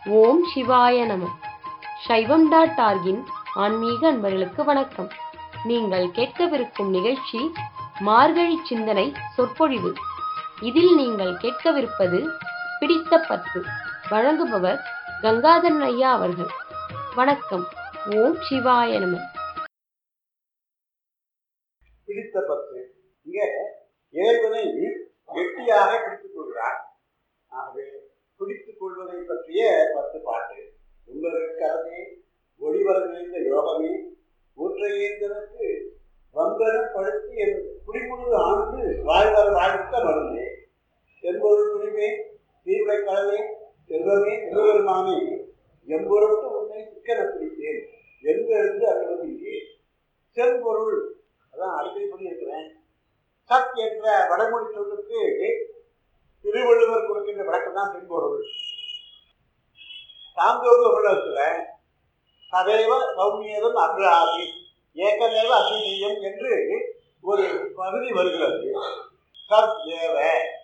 ஓம் சிவாய நம சைவம் டாட் ஆர்கின் ஆன்மீக அன்பர்களுக்கு வணக்கம் நீங்கள் கேட்கவிருக்கும் நிகழ்ச்சி மார்கழி சிந்தனை சொற்பொழிவு இதில் நீங்கள் கேட்கவிருப்பது பிடித்த பத்து வழங்குபவர் கங்காதரன் ஐயா அவர்கள் வணக்கம் ஓம் சிவாய நம பிடித்த பத்து இங்க இறைவனை கெட்டியாக பிடித்துக் கொள்கிறார் ஆகவே பிடித்துக் கொள்வதை பற்றிய பத்து பாட்டு உங்களுக்கு அரசே ஒளிவர நிறைந்த யோகமே ஊற்றையேந்தனுக்கு வந்தனம் படுத்தி என் குடிமுழு ஆண்டு வாழ்வர வாழ்த்த மருந்தே செம்பொருள் துணிவே தீர்வை கலவே செல்வமே சிவபெருமானே எம்பொருட்டு உன்னை சிக்கன பிடித்தேன் எங்கிருந்து அனுமதியே செம்பொருள் அதான் அடிக்கடி சொல்லியிருக்கிறேன் சத் என்ற வடமொழி சொல்லுக்கு திருவள்ளுவர் கொடுக்கின்ற விளக்கம் தான் செம்பொருள் சாந்தோக உலகத்துல சதைவ சௌமியதம் அக்ராதி ஏகமேவ அபிநீயம் என்று ஒரு பகுதி வருகிறது சத் ஏவ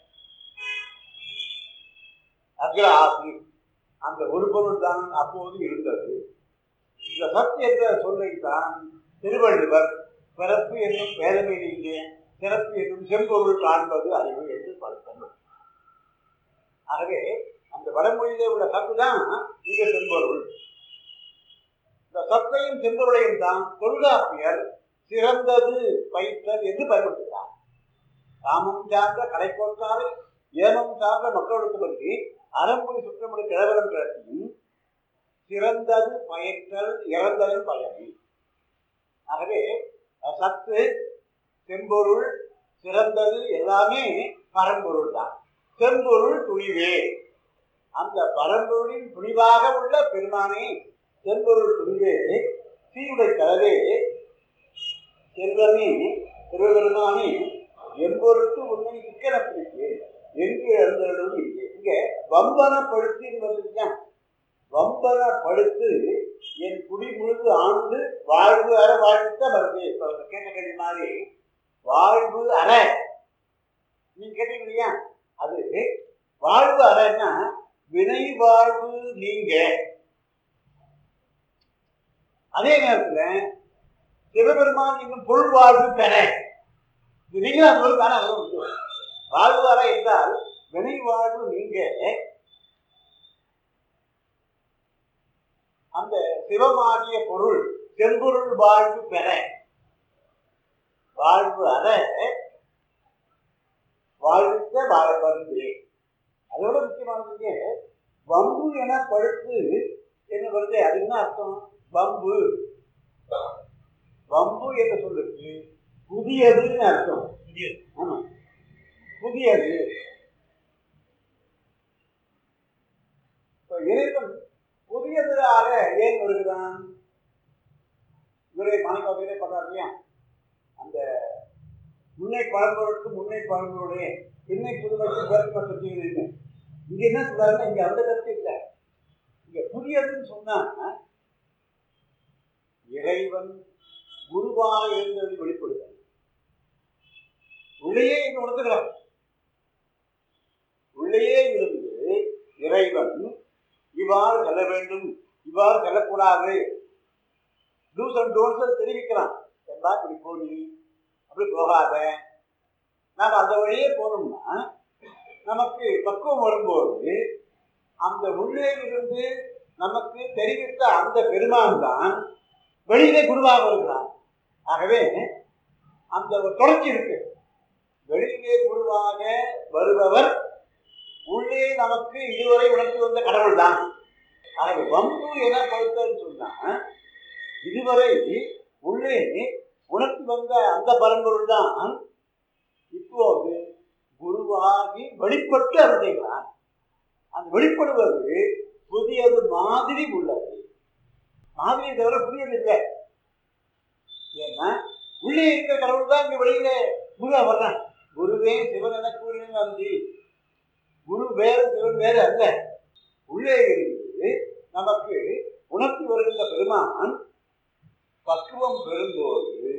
அக்ராசி அந்த ஒரு பொருள் தான் அப்போது இருந்தது இந்த சத் என்ற சொல்லைத்தான் திருவள்ளுவர் பிறப்பு என்னும் பேதமை நீங்க சிறப்பு என்னும் செம்பொருள் காண்பது அறிவு என்று படுத்தணும் ஆகவே அந்த வடமொழியிலே உள்ள சத்து தான் இங்க செம்பொருள் இந்த சத்தையும் செம்பொருளையும் தான் தொல்காப்பியர் சிறந்தது பயிற்றல் என்று பயன்படுத்துகிறார் காமம் சார்ந்த கடைக்கோட்டாரை ஏமம் சார்ந்த மக்களுக்கு பற்றி அறம்புரி சுற்றமுறை கிழவரம் கிளர்ச்சியும் சிறந்தது பயிற்றல் இறந்ததன் பயனை ஆகவே சத்து செம்பொருள் சிறந்தது எல்லாமே பரம்பொருள் தான் செம்பொருள் துணிவே அந்த பரம்பொருளின் துணிவாக உள்ள பெருமானே செம்பொருள் துணிவே சீருடை கலவே செல்வமே சிவபெருமானே எம்பொருட்டு உன்னை சிக்கன பிடித்தேன் என்று எழுந்ததும் இல்லை இங்க வம்பனப்படுத்தி வருதுங்க வம்பனப்படுத்து என் குடி முழுது ஆண்டு வாழ்வு அற வாழ்த்த வருது கேட்ட கேள்வி மாதிரி வாழ்வு அற நீங்க கேட்டீங்க இல்லையா அது வாழ்வு அறன்னா வினை வாழ்வு நீங்க அதே நேரத்துல சிவபெருமான் இன்னும் பொருள் வாழ்வு பெற நீங்களும் அது ஒரு தானே வாழ்வு அற என்றால் வினை வாழ்வு நீங்க அந்த சிவமாகிய பொருள் செம்பொருள் வாழ்வு பெற வாழ்வு அற வாழ்வித்த வாழ்வந்து அதோட முக்கியமானது வம்பு என பழுத்து என்ன வருது அது என்ன அர்த்தம் வம்பு வம்பு என்று சொல்லுக்கு புதியதுன்னு அர்த்தம் ஆமா புதியது இறைவன் புதியதாக ஏன் வருகிறான் இவரை மாணிக்காவிலே பண்றாரு இல்லையா அந்த முன்னை பழம்பொருளுக்கு முன்னை பழம்பொருளே பின்னை புதுமைக்கு பிறப்பு பற்றியது இங்க என்ன சொல்றாருன்னா இங்க அந்த கருத்து இல்லை இங்க புதியதுன்னு சொன்னா இறைவன் குருவாக இருந்தது வெளிப்படுகிறார் உள்ளேயே இங்க உணர்த்துகிறார் உள்ளேயே இருந்து இறைவன் இவ்வாறு செல்ல வேண்டும் இவ்வாறு செல்லக்கூடாது டூஸ் அண்ட் டோன்ஸ் தெரிவிக்கிறான் என்பா இப்படி போனி அப்படி போகாத நாம் அந்த வழியே போனோம்னா நமக்கு பக்குவம் வரும்போது அந்த உள்ளே இருந்து நமக்கு தெரிவித்த அந்த பெருமான் தான் வெளியிலே குருவாக வருகிறான் ஆகவே அந்த ஒரு தொடர்ச்சி இருக்கு வெளியிலே குருவாக வருபவர் உள்ளே நமக்கு இதுவரை உணர்த்தி வந்த கடவுள் தான் ஆகவே வம்பு என படுத்தன்னு சொன்னா இதுவரை உள்ளே உணர்த்தி வந்த அந்த பரம்பொருள் தான் இப்போது குருவாகி வெளிப்பட்டு அவர் செய்கிறார் அந்த வெளிப்படுவது புதியது மாதிரி உள்ளது மாதிரி தவிர புதியது இல்லை ஏன்னா உள்ளே இருக்கிற கடவுள் தான் இங்க வெளியில குருவா வர்றான் குருவே சிவன் என கூறினு வந்து குரு வேறு சிவன் வேறு அல்ல உள்ளே இருந்து நமக்கு உணர்த்தி வருகின்ற பெருமான் பக்குவம் பெறும்போது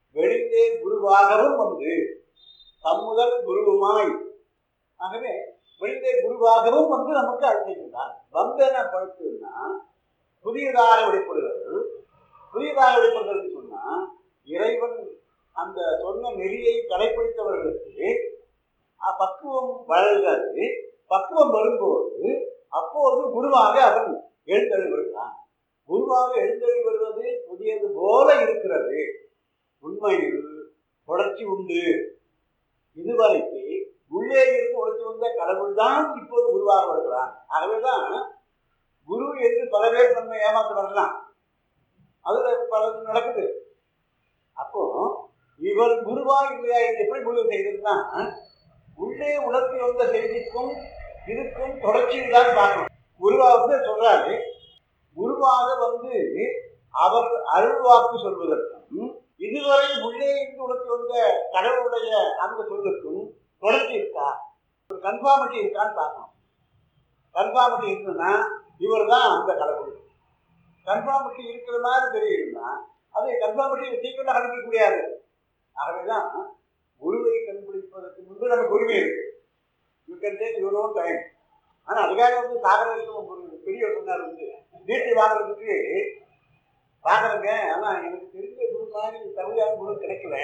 வெளியிலே குருவாகவும் வந்து தம்முதல் குருவுமாய் ஆகவே வெளியிலே குருவாகவும் வந்து நமக்கு அது செய்கின்றான் வந்தன பழுத்துன்னா புதியதாக வெளிப்படுகிறது புதியதாக வெளிப்படுகிறதுன்னு சொன்னா இறைவன் அந்த சொன்ன நெறியை கடைபிடித்தவர்களுக்கு அஹ், பக்குவம் வளர்கிறது பக்குவம் வரும்போது அப்போது குருவாக அவன் எழுந்தழி வருகிறான் குருவாக எழுந்தழி வருவது புதியது போல இருக்கிறது உண்மையில் தொடர்ச்சி உண்டு இதுவரைக்கு உள்ளே இருந்து உழைத்து வந்த கடவுள் தான் இப்போது குருவாக வருகிறான் ஆகவேதான் குரு என்று பல பேர் நம்ம ஏமாத்த வரலாம் அதுல பலது நடக்குது அப்போ இவர் குருவா இல்லையா இது எப்படி முடிவு செய்ததுன்னா உள்ளே உணர்த்தி வந்த செய்திக்கும் இதுக்கும் தொடர்ச்சியில் தான் பார்க்கணும் குருவா வந்து சொல்றாரு குருவாக வந்து அவர் அருள்வாக்கு சொல்வதற்கும் இதுவரை உள்ளே இருந்து உணர்த்தி வந்த கடவுளுடைய அந்த சொல்லுக்கும் தொடர்ச்சி இருக்கா ஒரு கன்ஃபார்மிட்டி இருக்கான்னு பார்க்கணும் கன்ஃபார்மிட்டி இருந்ததுன்னா இவர் தான் அந்த கடவுள் கன்ஃபார்மிட்டி இருக்கிற மாதிரி தெரியுதுன்னா அது கன்ஃபார்மிட்டி சீக்கிரம் கண்டுபிடிக்க முடியாது ஆகவேதான் குருவை கண்டுபிடிப்பதற்கு முன்பு நமக்கு உரிமை இருக்கு you can take your own time ஆனா அதுக்காக வந்து சாகரத்துக்கு ஒரு பெரியவர் சொன்னார் வந்து நீட்டி வாங்குறதுக்கு பாக்குறேங்க ஆனா எனக்கு தெரிஞ்ச குரு மாதிரி தகுதியான குரு கிடைக்கல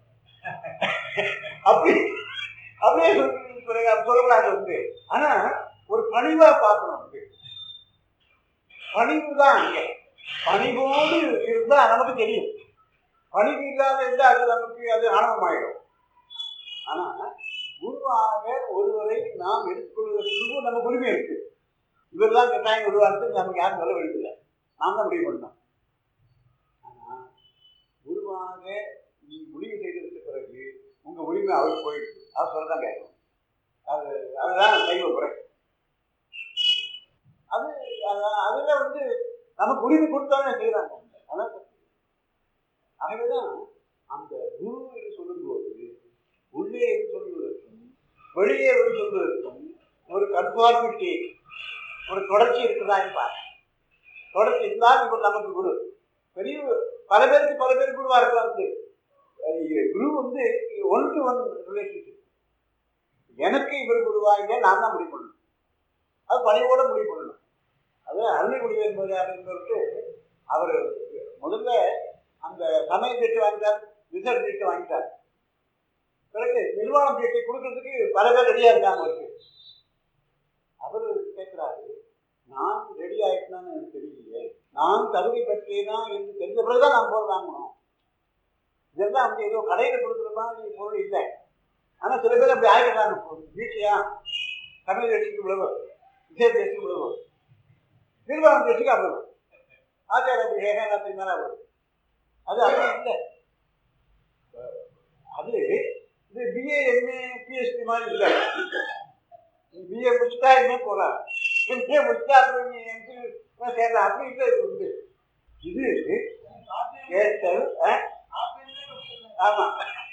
அப்படி அப்படியே சொல்லி பிறகு அப்படி சொல்லக்கூடாது வந்து ஆனா ஒரு பணிவா பார்க்கணும் வந்து பணிவு தான் அங்கே பணிவோடு இருந்தா நமக்கு தெரியும் பணிவு இல்லாத இருந்தா அது நமக்கு அது ஆணவமாயிடும் ஆனா குருவாக ஒருவரை நாம் எடுத்துக்கொள்வதற்கு நமக்கு உரிமை இருக்கு இவர் தான் கட்டாயம் குருவானது நமக்கு யாரும் சொல்ல வேண்டியதில்லை நாம் தான் முடிவு பண்ணோம் ஆனா குருவாக நீ முடிவு செய்ததுக்கு பிறகு உங்க உரிமை அவருக்கு போயிடுச்சு அவர் சொல்லதான் கேட்கணும் அது அதுதான் தெய்வ முறை அது அது- அதுல வந்து நமக்கு உரிமை கொடுத்தானே செய்யறாங்க அதான் தப்பு. ஆகவேதான் அந்த குரு என்று சொல்லும்போது உள்ளே என்று சொல்வதற்கும் வெளியே என்று சொல்வதற்கும் ஒரு கன்ஃபார்மிட்டி ஒரு தொடர்ச்சி இருக்குதான்னு பாருங்க தொடர்ச்சி இருந்தால் இப்போ நமக்கு குரு பெரிய பல பேருக்கு பல பேர் குருவா இருக்கலாம் வந்து அஹ் குரு வந்து ஒன் டு ஒன் ரிலேஷன்ஷிப் எனக்கு இவர் குருவா இல்லை நான் தான் முடிவு பண்ணணும் அது பணிவோட முடிவு பண்ணணும் அது அருள்மொழி என்பது அப்படின்றது அவர் முதல்ல அந்த சமய சீட்டு வாங்கிட்டார் ரிசர்வ் சீட்டு வாங்கிட்டார் பிறகு நிர்வாணம் சீட்டை கொடுக்கறதுக்கு பல பேர் ரெடியா இருக்காங்க அவருக்கு அவர் கேட்கிறாரு நான் ரெடி ஆயிட்டேன்னு எனக்கு தெரியலையே நான் தகுதி பெற்றேனா என்று தெரிஞ்ச பிறகுதான் நான் பொருள் வாங்கணும் இதெல்லாம் வந்து ஏதோ கடையில் கொடுக்குற மாதிரி பொருள் இல்லை ஆனா சில பேர் அப்படி ஆகிடுறாங்க வீட்லையா தமிழ் தேசிக்கு இவ்வளவு விஜய தேசிக்கு இவ்வளவு நிர்வாகம் தேசிக்கு அவ்வளவு ஆச்சார அபிஷேகம் எல்லாத்தையும் மேல அவ்வளவு அது அப்படி இல்லை அது இது பிஏ எம்ஏ பிஹெச்டி மாதிரி இல்லை பிஏ முடிச்சுட்டா எம்ஏ போகலாம் எம்ஏ முடிச்சுட்டா அப்புறம் நீ எம்சி சேரலாம் அப்படி இல்லை இது வந்து இது ஏற்றல் ஆ? ஆமா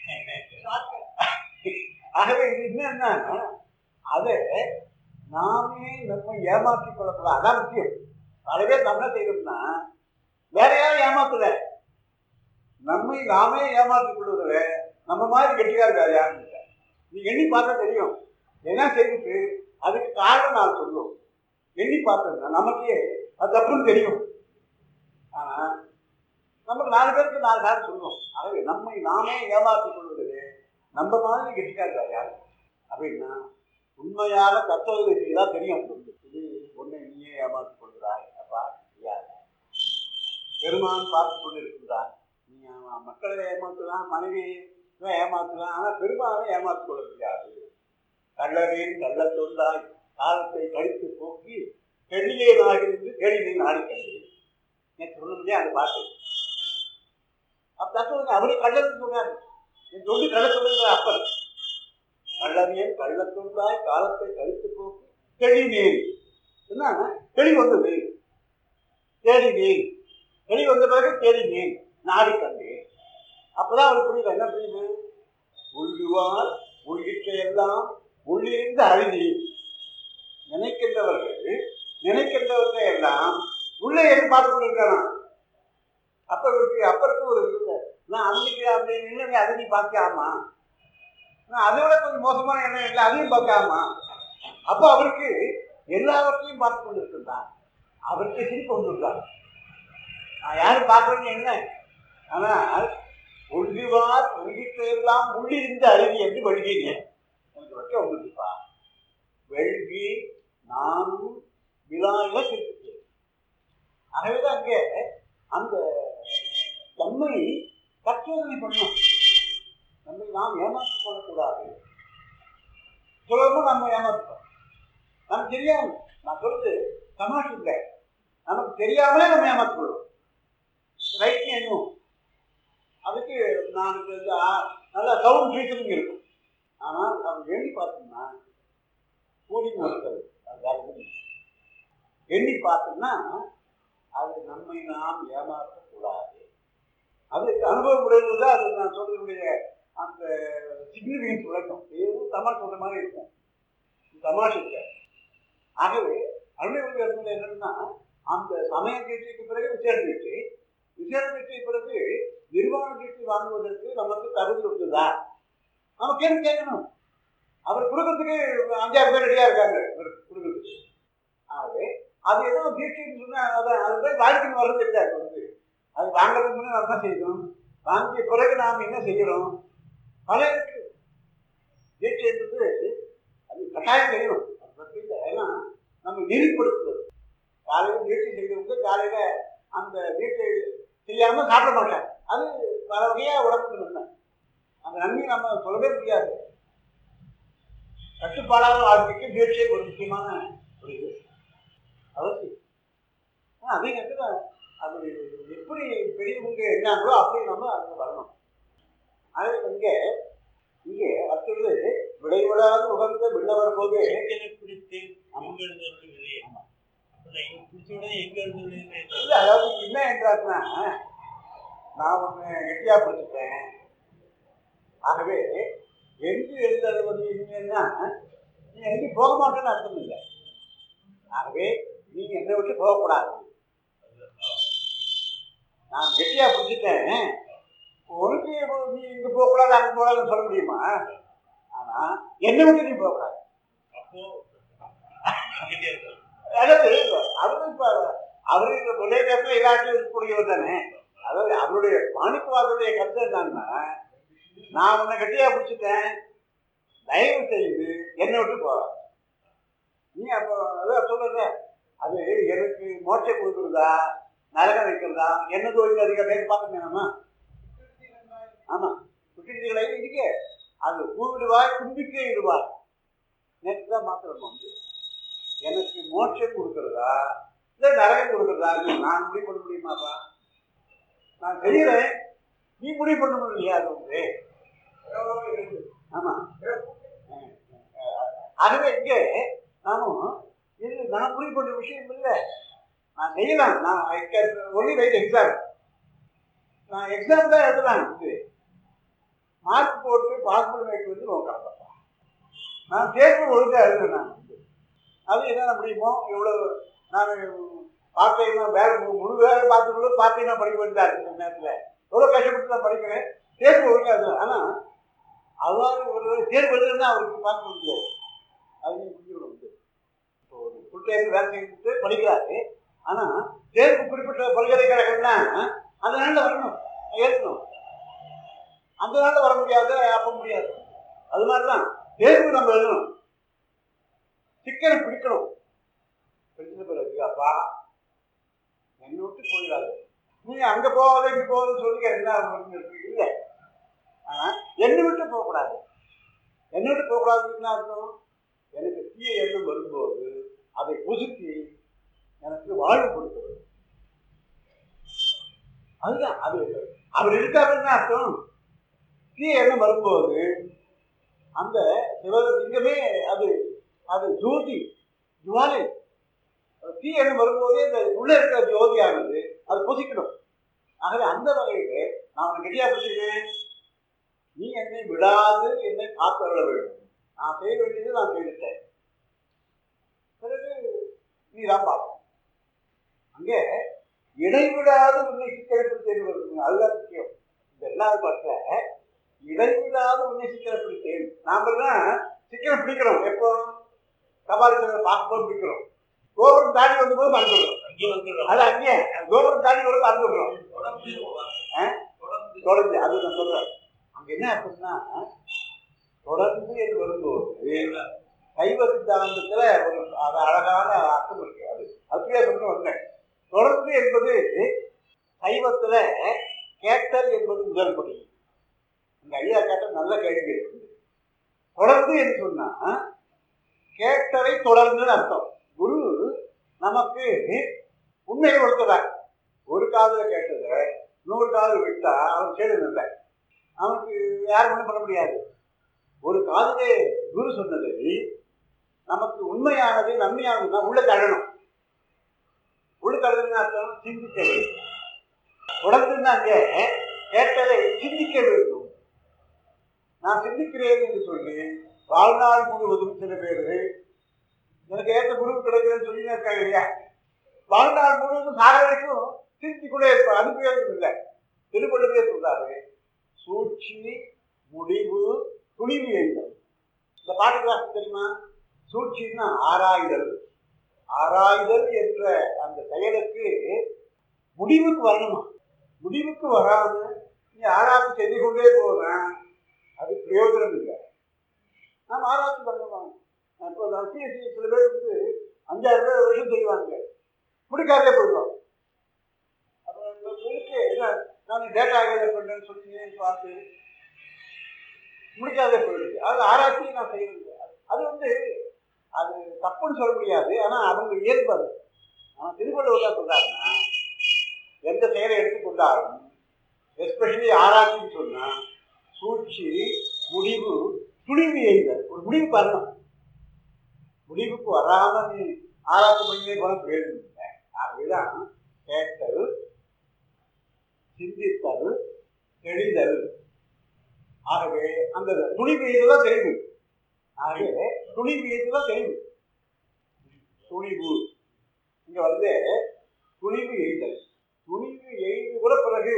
ஆகவே இது என்னன்னா அதை நாமே நம்ம ஏமாற்றிக் கொள்ளக்கூடாது அதான் முக்கியம் பல பேர் நம்ம என்ன செய்யணும்னா வேற யாரும் ஏமாத்தல நம்மை நாமே ஏமாற்றிக் கொள்வதில் நம்ம மாதிரி கெட்டிக்கார் வேற யாரும் இல்லை நீ எண்ணி பார்த்தா தெரியும் என்ன செய்துட்டு அதுக்கு காரணம் நான் சொல்லுவோம் எண்ணி பார்த்தேன்னா நமக்கே அது தப்புன்னு தெரியும் ஆனா நமக்கு நாலு பேருக்கு நாலு காரணம் சொல்லுவோம் ஆகவே நம்மை நாமே ஏமாற்றிக் கொள்வதிலே நம்ம மாதிரி கெட்டிக்கார் வேற யாரும் அப்படின்னா உண்மையாக தத்துவத்தை செய்தா தெரியும் அது. இது உன்னை நீயே ஏமாற்றிக் கொள்கிறாய் அப்பா யார் பெருமான் பார்த்து கொண்டு இருக்கின்றான் நீ அவன் மக்களை ஏமாத்தலாம் மனைவி ஏமாத்தலாம் ஆனா பெருமானை ஏமாற்றிக் கொள்ள முடியாது கள்ளரின் கள்ளத்தொண்டாய் காலத்தை கழித்து போக்கி கெள்ளியே நாகிருந்து கேள்வி நாடி கண்டு நேற்று சொன்னதுலேயே அந்த பாட்டு அப்ப தத்துவத்தை அவரே கள்ளத்து சொல்றாரு என் தொண்டு கள்ள சொல்லுங்கிற அப்பன் கள்ளவியல் கள்ளத்தொண்டாய் காலத்தை கழித்து போக்கி தெளிவேன் என்ன தெளி வந்தது தேடினேன் தெளி வந்த பிறகு தேடினேன் நாடி கண்டேன் அப்பதான் அவருக்கு புரியுது என்ன புரியுது உள்ளுவார் உள்ளிட்ட எல்லாம் உள்ளிருந்து அறிவி நினைக்கின்றவர்கள் நினைக்கின்றவற்றை எல்லாம் உள்ளே இருந்து பார்த்து கொண்டிருக்கலாம் அப்ப இருக்கு அப்ப இருக்கு ஒரு இது. நான் அன்னைக்கு அப்படி நின்று அதை நீ பார்க்காமா நான் அதை விட கொஞ்சம் மோசமான எண்ணம் இல்லை அதையும் பார்க்காமா அப்ப அவருக்கு எல்லாவற்றையும் பார்த்து கொண்டிருக்கின்றான் அவருக்கு சிரிப்பு வந்துருக்கார் நான் யாரும் பார்க்கறேன்னு என்ன ஆனால் ஒழுகுவார் ஒழுகிற்றையெல்லாம் உள்ளிருந்து அருவி என்று வழுகினேன் எனக்கு வைக்க வந்துருப்பா வெள்வி நானும் விழாயில திருப்பிட்டேன் ஆகவேதான் அங்கே அந்த தம்மை தற்சோதனை பண்ணணும் நம்மை நாம் ஏமாற்றிக் கொள்ளக்கூடாது சுலபமா நம்ம ஏமாற்றிட்டோம் நமக்கு தெரியாம நான் சொல்றது தமாஷ் இல்லை நமக்கு தெரியாமலே நம்ம ஏமாற்றிக் கொள்வோம் ரைட் என்னும் அதுக்கு நான் இது, ஆ, நல்ல சவுண்ட் ரீசனிங் இருக்கும் ஆனால் நம்ம எண்ணி பார்த்தோம்னா கூலிங் ஒருத்தர் அது வேற எதுவும் இல்லை. எண்ணி பார்த்தோம்னா அது நம்மை நாம் ஏமாற்றக்கூடாது அது அனுபவம் உடையது அது நான் சொல்றதுடைய அந்த சிக்னிஃபிகன்ஸ் விளக்கம் ஏதோ தமாஷ் சொல்ற மாதிரி இருக்கும் தமாஷ் இல்லை ஆகவே அருணை இடத்துல என்னன்னா அந்த சமய கட்சிக்கு பிறகு விசேஷ கட்சி விசேஷ கட்சி பிறகு நிர்வாண கட்சி வாங்குவதற்கு நமக்கு தகுதி உண்டுதா நம்ம கேள்வி கேட்கணும் அவர் கொடுக்கறதுக்கு அஞ்சாறு பேர் ரெடியா இருக்காங்க இவருக்கு கொடுக்கறதுக்கு ஆகவே அது ஏதோ தீட்சைன்னு சொன்னா அதான் அதுதான் வாழ்க்கைக்கு வர்றது இல்லை அது வந்து அது வாங்குறதுக்கு முன்னே நம்ம என்ன செய்யணும் வாங்கிய பிறகு நாம் என்ன செய்யறோம் பல இருக்கு தீட்சை என்பது அது கட்டாயம் செய்யணும் அது பற்றி இல்லை ஏன்னா நம்ம நெறிப்படுத்துவது காலையில் தீட்சை செய்தவங்க காலையில அந்த தீட்சை செய்யாம சாப்பிட மாட்டாங்க அது பல வகையா உடம்புக்கு நன்மை அந்த நன்மையை நம்ம சொல்லவே முடியாது கட்டுப்பாடாத வாழ்க்கைக்கு தீட்சை ஒரு முக்கியமான ஒரு இது அவசியம் ஆனா, அதே நேரத்தில் அது எப்படி பெரியவங்க என்னாங்களோ அப்படி நம்ம அங்கே வரணும் அதே இங்கே இங்கே அடுத்தது விடைவிடாது உகந்த விண்ணவர் போது ஏற்கனவே பிடித்து அங்க இருந்தவர்கள் வெளியே அப்புறம் இங்க பிடிச்ச உடனே எங்க இருந்தது இல்லை அதாவது என்ன என்றாருன்னா நான் ஒன்று கெட்டியா பிடிச்சிட்டேன் ஆகவே எங்கு எழுதழுவது இல்லைன்னா நீ எங்கேயும் போக மாட்டேன்னு அர்த்தம் இல்லை ஆகவே நீங்க என்னை விட்டு போகக்கூடாது நான் கெட்டியா பிடிச்சிட்டேன் உனக்கு நீ இங்க போகக்கூடாது அங்கே போகக்கூடாதுன்னு சொல்ல முடியுமா ஆனா என்னை விட்டு நீ போகக்கூடாது அப்போ அங்கிட்டே இருக்கும் அதாவது அவரு இப்ப அவரு இந்த ஒரே நேரத்தில் எல்லாத்தையும் இருக்கக்கூடியவர் தானே அதாவது அவருடைய மாணிக்கவாதருடைய கருத்து என்னன்னா நான் உன்னை கட்டியா பிடிச்சிட்டேன் தயவு செய்து என்னை விட்டு போ நீ அப்போ அதான் சொல்லுங்க அது எனக்கு மோட்சை கொடுக்குறதா நரகம் வைக்கிறதா என்ன தொழில் அதிகாரி பார்க்கணும் நம்ம ஆமா குட்டிகளை இருக்கு அது பூவிடுவாய் கும்பிக்கை இடுவாய் நேற்று தான் மாத்திரம் வந்து எனக்கு மோட்சம் கொடுக்கறதா இல்லை நரகம் கொடுக்கறதா நீ நான் முடிவு பண்ண முடியுமாப்பா நான் செய்யறேன் நீ முடிவு பண்ண முடியலையா அது வந்து ஆமா ஆகவே இங்கே நானும் இது நான் முடிவு பண்ண விஷயம் இல்லை நான் செய்யலாம் நான் I can only write exam நான் எக்ஸாம் தான் எழுதலாம் இது மார்க் போட்டு பாஸ் பண்ண வைக்கிறது நோக்கம் நான் தேர்வு ஒழுங்காக எழுதுறேன் நான் வந்து அது என்ன முடியுமோ இவ்வளோ நான் பார்ட் டைமாக வேலை மு- முழு வேலை பார்த்துக்கணும் பார்ட் டைமாக படிக்க வேண்டியதாக இருக்கு இந்த நேரத்தில் எவ்வளோ கஷ்டப்பட்டு நான் படிக்கிறேன் தேர்வு ஒழுங்காக எழுதுறேன் ஆனால் அவ்வாறு ஒரு தேர்வு எழுதுனா அவருக்கு பார்க்க முடியாது அது நீ புரிஞ்சுக்கணும் வந்து இப்போ ஒரு ஃபுல் டைம் வேலை செஞ்சுட்டு படிக்கிறாரு ஆனால் தேர்வு குறிப்பிட்ட பல்கலைக்கழகம்னா அந்த நாளில் வரணும் ஏற்கணும் அந்த நாளில் வர முடியாது அப்போ முடியாது அது மாதிரி தான் தேர்வு நம்ம எழுதணும் சிக்கனை பிடிக்கணும் பிடிச்ச பிறகு அப்பா என்னை விட்டு போயிடாது நீ அங்க போகாத இங்க போகாதுன்னு சொல்லி என்ன ஒண்ணு இருக்கு இல்லை ஆனா என்னை விட்டு போகக்கூடாது என்னை விட்டு போகக்கூடாதுன்னு என்ன அர்த்தம் எனக்கு தீய எண்ணம் வரும்போது அதை புதுக்கி எனக்கு வாழ்வு கொடுக்கிறது அதுதான் அது அவர் இருக்காருன்னு அர்த்தம் தீய எண்ணம் வரும்போது அந்த சிவலிங்கமே அது அது ஜோதி ஜுவாலை அது தீ எண்ணம் வரும்போதே அந்த உள்ள இருக்கிற ஜோதியானது அது புசிக்கணும் ஆகவே அந்த வகையிலே நான் உனக்கு கெட்டியா பிடிச்சிருக்கேன் நீ என்னை விடாது என்னை காத்தருள வேண்டும் நான் செய்ய வேண்டியது நான் செய்துட்டேன் பிறகு நீ தான் பார்ப்போம் அங்கே இடைவிடாது உன்னை சிக்கனப்படுத்தேன் வருதுங்க அதுதான் முக்கியம் இந்த ரெண்டாவது பாட்டில் இடைவிடாது உன்னை சிக்கனப்படுத்தேன் நாம தான் சிக்கனம் பிடிக்கிறோம் எப்போ தபால் சேவை பார்க்கும்போது பிடிக்கிறோம் கோபுரம் தாண்டி வந்தபோது மறந்துடுறோம் அங்கே வந்துடுறோம் அது அங்கே கோபுரம் தாண்டி வரும் மறந்துடுறோம் தொடர்ந்து ஆ? தொடர்ந்து தொடர்ந்து அது நான் சொல்றேன் அங்க என்ன அர்த்தம்னா தொடர்ந்து என்று வரும்போது சைவ சித்தாந்தத்துல ஒரு அது அழகான அர்த்தம் இருக்கு அது அதுக்கே சொல்ல வந்தேன் தொடர்ந்து என்பது சைவத்துல கேட்டல் என்பது முதல் படி இந்த ஐயா கேட்ட நல்ல கேள்வி தொடர்ந்து என்று சொன்னா கேட்டதை தொடர்ந்து அர்த்தம் குரு நமக்கு உண்மையை கொடுத்துறார் ஒரு காதுல கேட்டதை நூறு காது விட்டா அவன் கேடு இல்லை அவனுக்கு யாரும் ஒன்றும் பண்ண முடியாது ஒரு காதிலே குரு சொன்னதை நமக்கு உண்மையானது நன்மையானதுன்னா உள்ள தள்ளணும் உள்ள தள்ளணும்னு அர்த்தம் சிந்திக்க வேண்டும் தொடர்ந்து அங்கே கேட்டதை சிந்திக்க வேண்டும் நான் சிந்திக்கிறேன் என்று சொல்லி வாழ்நாள் முழுவதும் சில பேர் எனக்கு ஏற்ற குரு கிடைக்கிறேன்னு சொல்லி இருக்காங்க இல்லையா வாழ்நாள் முழுவதும் சாக வரைக்கும் சிந்திக்கொண்டே இருப்பார் அது பிரயோஜனம் இல்லை திருவள்ளுவரே சொல்றாரு சூழ்ச்சி முடிவு துணிவு எய்தல் இந்த பாட்டுக்கு தெரியுமா சூழ்ச்சின்னா ஆராய்தல் ஆராய்தல் என்ற அந்த செயலுக்கு முடிவுக்கு வரணுமா முடிவுக்கு வராம நீ ஆராய்ச்சி செய்து கொண்டே போறேன் அது பிரயோஜனம் இல்லை நாம் ஆராய்ச்சி பண்ணலாம் இப்போ சிஎஸ்சி சில பேர் வந்து அஞ்சாயிரம் பேர் வருஷம் செய்வாங்க முடிக்காதே போயிடுவாங்க அப்போ இருக்கு என்ன நான் டேட்டா கேதர் பண்ணுறேன்னு சொல்லி பார்த்து முடிக்காதே போயிடுது அது ஆராய்ச்சி நான் செய்யறது அது வந்து அது தப்புன்னு சொல்ல முடியாது ஆனால் அவங்க இயல்பு அது ஆனால் திருவள்ளுவர் சொல்றாருன்னா எந்த செயலை எடுத்துக்கொண்டாலும் எஸ்பெஷலி ஆராய்ச்சின்னு சொன்னா சூழ்ச்சி முடிவு துணிவு எய்தல் ஒரு முடிவு வரணும் முடிவுக்கு வராம நீ ஆராய்ச்சி பண்ணியே போன பிரயோஜனம் இல்லை ஆகவேதான் கேட்டல் சிந்தித்தல் தெளிதல் ஆகவே அந்த துணிவு எய்துதான் தெளிவு ஆகவே துணிவு எய்துதான் தெளிவு துணிவு இங்க வந்து துணிவு எய்தல் துணிவு எய்து கூட பிறகு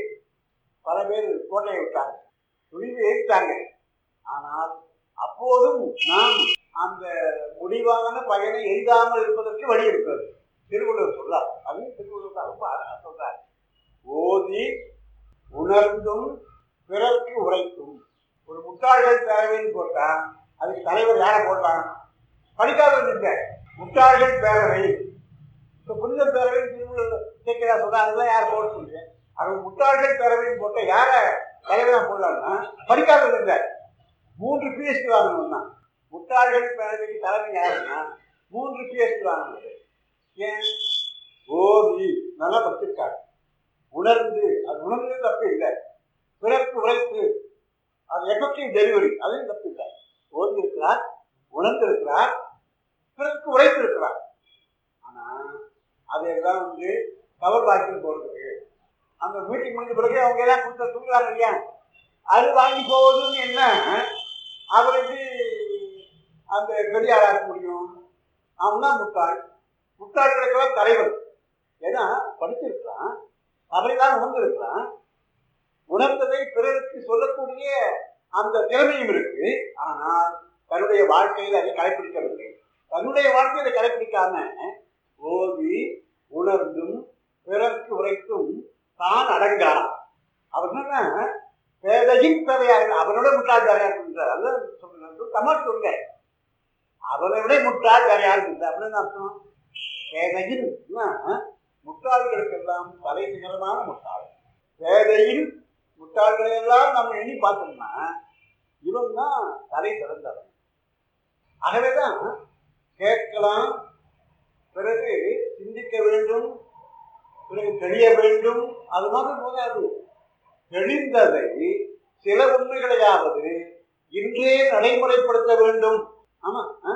பல பேர் கோட்டையை விட்டாங்க துணிவு எய்தாங்க ஆனால் அப்போதும் நாம் அந்த முடிவான பயனை எய்தாமல் இருப்பதற்கு வழி இருக்கிறது திருவள்ளுவர் சொல்றார் அதையும் திருவள்ளுவர் தான் ரொம்ப அழகா சொல்றார் ஓதி உணர்ந்தும் பிறர்க்கு உரைத்தும் ஒரு முட்டாள்கள் பேரவைன்னு போட்டா அதுக்கு தலைவர் யாரை போடலாம் படிக்காதவன் இல்லை முட்டாள்கள் பேரவை இப்போ புனித பேரவை திருவள்ளுவர் கேட்கிறா சொல்றா அதெல்லாம் யார் போட சொல்லுங்க அது முட்டாள்கள் பேரவைன்னு போட்டா யாரை தலைவரா போடலாம்னா படிக்காதவன் இல்லை மூன்று பிஎஸ்டி வாங்கணும் தான் முட்டாள்கள் பேரவைக்கு தலைமை யாருன்னா மூன்று பிஎஸ்டி வாங்கினது ஏன் ஓதி நல்லா படிச்சிருக்காரு உணர்ந்து அது உணர்ந்து தப்பு இல்லை பிறருக்கு உழைத்து அது எஃபெக்டிவ் டெலிவரி அதுவும் தப்பு இல்லை ஓதி இருக்கிறார் உணர்ந்து இருக்கிறார் பிறருக்கு உழைத்து இருக்கிறார் ஆனா அதையெல்லாம் வந்து கவர் பாக்கில் போடுறதுக்கு அந்த மீட்டிங் முடிஞ்ச பிறகு அவங்க எல்லாம் கொடுத்த தூங்குறாங்க இல்லையா அது வாங்கி போவதுன்னு என்ன அவர் எப்படி அந்த பெரிய ஆளாக்க முடியும் அவன் தான் முட்டாள் முட்டாள்களுக்கெல்லாம் தலைவர் ஏன்னா படிச்சிருக்கிறான் அவரைதான் உணர்ந்திருக்கிறான் உணர்ந்ததை பிறருக்கு சொல்லக்கூடிய அந்த திறமையும் இருக்கு ஆனால் தன்னுடைய வாழ்க்கையில் அதை கடைபிடிக்கவில்லை தன்னுடைய வாழ்க்கையை கடைபிடிக்காம ஓதி உணர்ந்தும் பிறருக்கு உரைத்தும் தான் அடங்கான் அவர் என்ன பேதையும் பேதையாக அவனோட முட்டாள் வேறையா இருக்கின்றார் அதான் சொல்லுங்க தமிழ் சொல்லுங்க அவனை விட முட்டாள் வேற யாரும் இல்லை அப்படின்னு அர்த்தம் பேதையின் முட்டாள்களுக்கெல்லாம் தலை நிகரமான முட்டாள் பேதையில் முட்டாள்களை எல்லாம் நம்ம எண்ணி பார்த்தோம்னா இவன் தான் தலை சிறந்தவன் ஆகவேதான் கேட்கலாம் பிறகு சிந்திக்க வேண்டும் பிறகு தெரிய வேண்டும் அது மாதிரி போதாது தெளிந்ததை சில உண்மைகளையாவது இன்றே நடைமுறைப்படுத்த வேண்டும் ஆமா ஆ?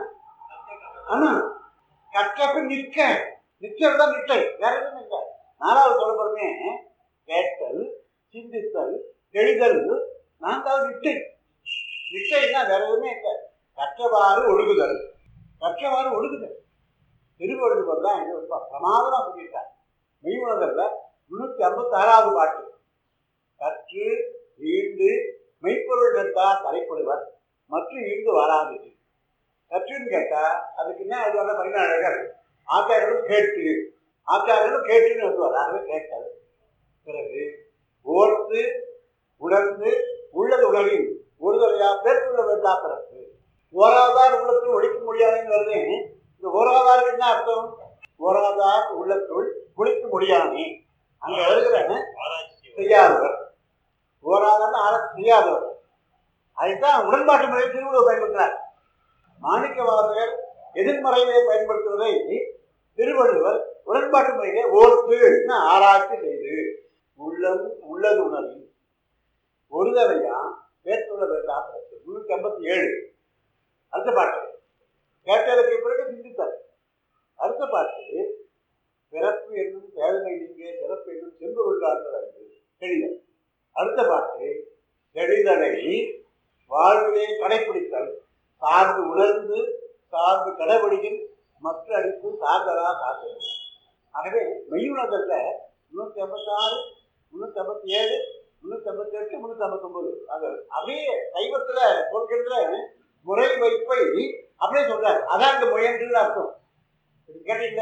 ஆமா கற்றப்ப நிற்க நிற்கிறது தான் நிற்கை வேற எதுவும் இல்லை நாலாவது சொல்ல போறமே கேட்டல் சிந்தித்தல் தெளிதல் நான்காவது நிட்டை நிட்டைன்னா வேற எதுவுமே இல்லை கற்றவாறு ஒழுகுதல் கற்றவாறு ஒழுகுதல் திருவள்ளுவர் தான் இது ரொம்ப பிரமாதமா சொல்லியிருக்கார் மெய்வுணர்தல்ல முன்னூத்தி ஐம்பத்தி ஆறாவது பாட்டு கற்று ஈண்டு மெய்ப்பொருள் கண்டார் தலைப்படுவர் மற்றும் ஈண்டு வராது கற்றுன்னு கேட்டா அதுக்கு என்ன எழுதுவாங்க பதினாழகர் ஆச்சாரியர்களும் கேட்டு ஆச்சாரியர்களும் கேட்டுன்னு எழுதுவார் ஆகவே கேட்டது பிறகு ஓர்த்து உணர்ந்து உள்ளது உணரின் ஒருதலையா பேர்த்துள்ள வேண்டா பிறப்பு ஓராதார் உள்ளத்தில் ஒழிக்க முடியாதுன்னு வருது இந்த ஓராதாருக்கு என்ன அர்த்தம் ஓராதார் உள்ளத்துள் குளிக்க முடியாமே அங்க எழுதுற ஆராய்ச்சி செய்யாதவர் ஓராதார் ஆராய்ச்சி செய்யாதவர் அதுதான் உடன்பாட்டு முறையில் திருவள்ளுவர் பயன்படுத்தினார் மாணிக்க வாசகர் எதிர்மறையிலே பயன்படுத்துவதை திருவள்ளுவர் உடன்பாட்டு முறையிலே ஓர்த்து ஆராய்ச்சி செய்து உள்ளம் உள்ளது உணர்வு ஒரு தடையா பேர்த்துள்ள வேண்டாம் முன்னூத்தி ஐம்பத்தி ஏழு அடுத்த பாட்டு கேட்டதற்கு பிறகு சிந்தித்தார் அடுத்த பாட்டு பிறப்பு என்னும் பேதமை நீங்க சிறப்பு என்னும் செம்பொருள்ளார்கள் தெளிதல் அடுத்த பாட்டு தெளிதலை வாழ்விலே கடைப்பிடித்தல் சார்பு உணர்ந்து சார்பு கடைபிடிக்கும் மற்ற அடிப்பு சார்தலா சார்ந்தது ஆகவே மெய்யுணர்தல்ல முன்னூத்தி ஐம்பத்தி ஆறு முன்னூத்தி ஐம்பத்தி ஏழு முன்னூத்தி ஐம்பத்தி எட்டு முன்னூத்தி ஐம்பத்தி ஒன்பது அது அப்படியே சைவத்துல சொல்கின்ற முறை வைப்பை அப்படியே சொல்றாரு அதான் இந்த முயன்று அர்த்தம் இது கேட்டீங்க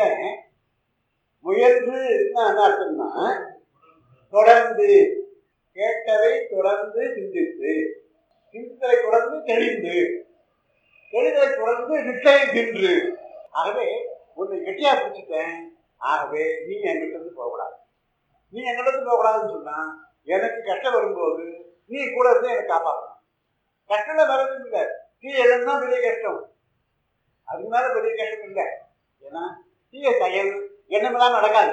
முயன்று என்ன அர்த்தம்னா தொடர்ந்து கேட்டதை தொடர்ந்து சிந்தித்து சிந்தனை தொடர்ந்து தெளிந்து தெளிதலை தொடர்ந்து நிச்சயம் தின்று ஆகவே உன்னை கெட்டியா பிடிச்சிட்டேன் ஆகவே நீ என்கிட்ட இருந்து போகக்கூடாது நீ என்கிட்ட இருந்து போகக்கூடாதுன்னு சொன்னா எனக்கு கஷ்டம் வரும்போது நீ கூட இருந்து எனக்கு காப்பாற்றணும் கஷ்டம் வரது இல்லை தீ எழுந்தா பெரிய கஷ்டம் அதுக்கு மேல பெரிய கஷ்டம் இல்லை ஏன்னா தீய செயல் எண்ணமெல்லாம் நடக்காது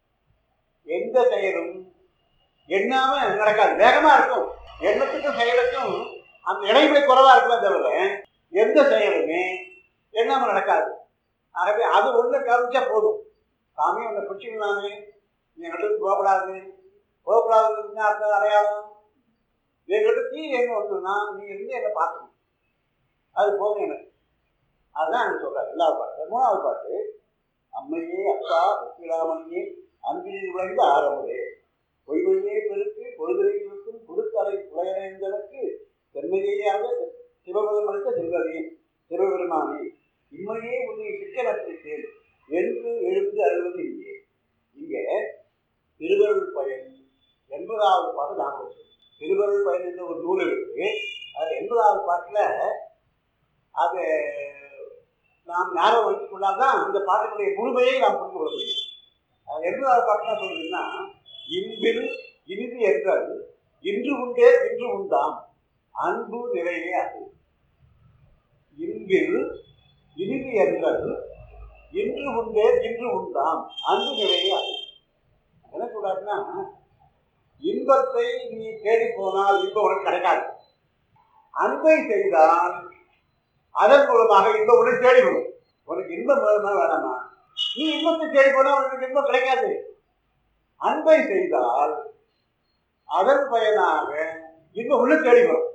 எந்த செயலும் எண்ணாம நடக்காது வேகமா இருக்கும் எண்ணத்துக்கும் செயலுக்கும் அந்த இடைவெளி குறைவா இருக்குமே தவிர எந்த செயலுமே எண்ணாம நடக்காது ஆகவே அது ஒண்ணு கவனிச்சா போதும் சாமி உன்னை பிடிச்சிக்கலாமே நீ எங்கிட்ட போகக்கூடாது போகக்கூடாதுன்னு அர்த்தம் அடையாளம் என்கிட்ட தீ எங்க வந்ததுன்னா நீ இருந்து என்னை பார்க்கணும் அது போதும் எனக்கு அதுதான் எனக்கு சொல்றாரு ரெண்டாவது பாட்டு மூணாவது பாட்டு அம்மையே அப்பா வெற்றிராமனியே அன்பினில் விளைந்த ஆரம்பே பொய்மையே பெருக்கு பொழுதுரை இருக்கும் கொடுத்தலை புலையடைந்ததற்கு சென்மையாக சிவபெருமன் அளித்த செல்வரே சிவபெருமானே இம்மையே உன்னை சிக்கனத்திருக்கேன் என்று எழுந்து அழுவது இங்கே இங்கே திருவருள் பயன் எண்பதாவது பாட்டு நான் சொல்றேன் திருவருள் பயன் என்ற ஒரு நூல் இருக்கு அது எண்பதாவது பாட்டுல அது நாம் ஞாபகம் வைத்துக் கொண்டால்தான் இந்த பாட்டினுடைய முழுமையை நாம் புரிந்து கொள்ள முடியும் அது எண்பதாவது பாட்டு என்ன சொல்றதுன்னா இன்பில் இனிது என்றால் இன்று உண்டே இன்று உண்டாம் அன்பு நிறையே அது இன்பில் இனிது என்றால் இன்று உண்டே இன்று உண்டாம் அன்பு நிறையே அது என்ன சொல்றாருன்னா இன்பத்தை நீ தேடி போனால் இன்பம் உனக்கு கிடைக்காது அன்பை செய்தால் அதன் மூலமாக இன்பம் உனக்கு தேடி வரும் உனக்கு இன்பம் வேணுமா வேணாமா நீ இன்பத்தை தேடி போனா உனக்கு இன்பம் கிடைக்காது அன்பை செய்தால் அதன் பயனாக இன்பம் உள்ள தேடி வரும்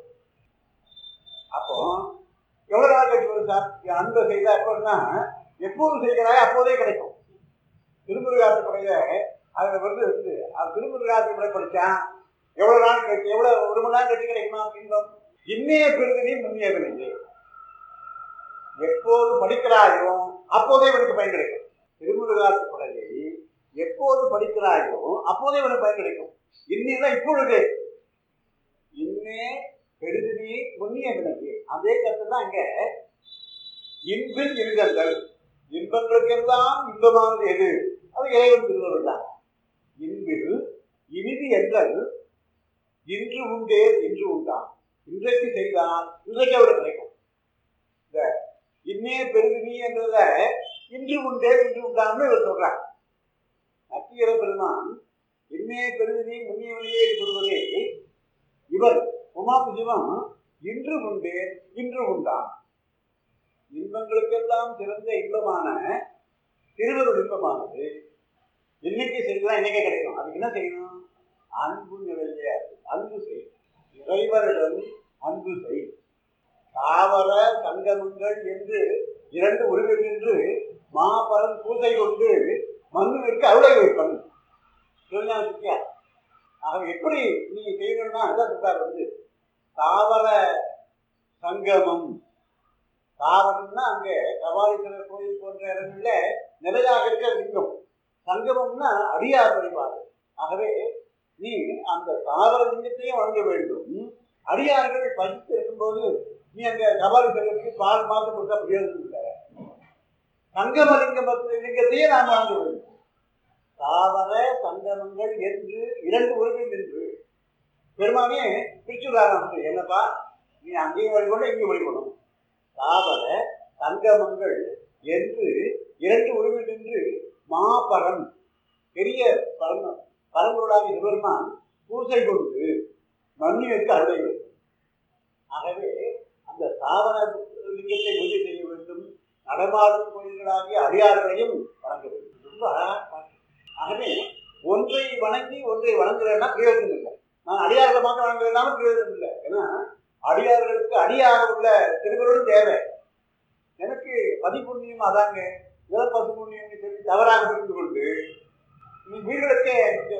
அப்போ எவ்வளவு நாள் கழிச்சு வரும் சார் என் அன்பை செய்தா எப்போன்னா எப்போது செய்கிறாய் அப்போதே கிடைக்கும் திருமுருகாற்றுப்படையில அதுல வந்து இருக்குது அது திருமுருகாற்றுப்படை படிச்சான் எவ்வளவு நாள் கழிச்சு எவ்வளவு ஒரு மணி நேரம் கழிச்சு கிடைக்குமா இன்பம் இன்னைய பெருதினி முன்னிய வினையே எப்போது படிக்கிறாயோ அப்போதே உனக்கு பயன் கிடைக்கும் திருமுருகாற்றுப்படையை எப்போது படிக்கிறாயோ அப்போதே உனக்கு பயன் கிடைக்கும் இன்னில இப்பொழுது இன்னே பெருதினி முன்னிய வினையே அதே கருத்து தான் இங்க இன்பில் இருதல்கள் இன்பங்களுக்கெல்லாம் இன்பமானது எது அது இறைவன் திருவருள் தான் இன்பில் இனிது என்றல் இன்று உண்டே இன்று உண்டாம் இன்றைக்கு செய்தால் இன்றைக்கு அவருக்கு கிடைக்கும் இந்த இன்னே பெருதினி என்றத இன்று உண்டே இன்று உண்டாம்னு இவர் சொல்றார் நக்கீர பெருமான் இன்னே பெருதினி முன்னியவனையே சொல்வதே இவர் உமாபு சிவம் இன்று உண்டே இன்று உண்டாம் இன்பங்களுக்கெல்லாம் சிறந்த இன்பமான திருவருள் இன்பமானது இன்னைக்கு செய்யலாம் இன்னைக்கே கிடைக்கும் அதுக்கு என்ன செய்யணும் அன்பு நிறைய அன்பு செய் இறைவரிடம் அன்பு செய் தாவர சங்கமங்கள் என்று இரண்டு உருவில் நின்று மாபரன் பூசை கொண்டு மண்ணுவிற்கு அருளை வைப்பன் சிவஞான சித்தியா ஆக எப்படி நீங்க செய்யணும்னா அதான் சொல்றாரு வந்து தாவர சங்கமம் தாவரம்னா அங்க கபாலீஸ்வரர் கோயில் போன்ற இடங்கள்ல நிலையாக இருக்க லிங்கம் சங்கமம்னா அடியார் வழிபாடு ஆகவே நீ அந்த தாவர லிங்கத்தையும் வழங்க வேண்டும் அடியார்கள் பசித்து இருக்கும்போது நீ அங்க கபாலீஸ்வரருக்கு பால் மாதம் கொடுத்தா பிரயோஜனம் இல்லை சங்கம லிங்கம் லிங்கத்தையே நாம் வழங்க வேண்டும் தாவர சங்கமங்கள் என்று இரண்டு உருவில் என்று பெருமானே பிரிச்சுள்ளாராம் என்னப்பா நீ அங்கேயும் வழிபடும் இங்கேயும் வழிபடும் தாவர சங்கமங்கள் என்று இரண்டு உருவில் நின்று மாபரம் பெரிய பரம பரம்பொருளாக சிவருமான் பூசை கொடுத்து மண்ணிற்கு அருளை வேண்டும் ஆகவே அந்த தாவர லிங்கத்தை பூஜை செய்ய வேண்டும் நடமாடும் கோயில்களாகிய அடியார்களையும் வணங்க வேண்டும் ரொம்ப அழகா பாட்டு. ஆகவே ஒன்றை வணங்கி ஒன்றை வணங்குறேன்னா பிரயோஜனம் இல்லை நான் அடியார்களை மாத்திரம் வணங்குறதுனாலும் பிரயோஜனம் இல்லை ஏன்னா அடியார்களுக்கு அடியாக உள்ள திருவருளும் தேவை எனக்கு பதிப்புண்ணியம் அதாங்க ஏதோ பசு புண்ணியம் சொல்லி தவறாக புரிந்து கொண்டு நீ வீடுகளுக்கே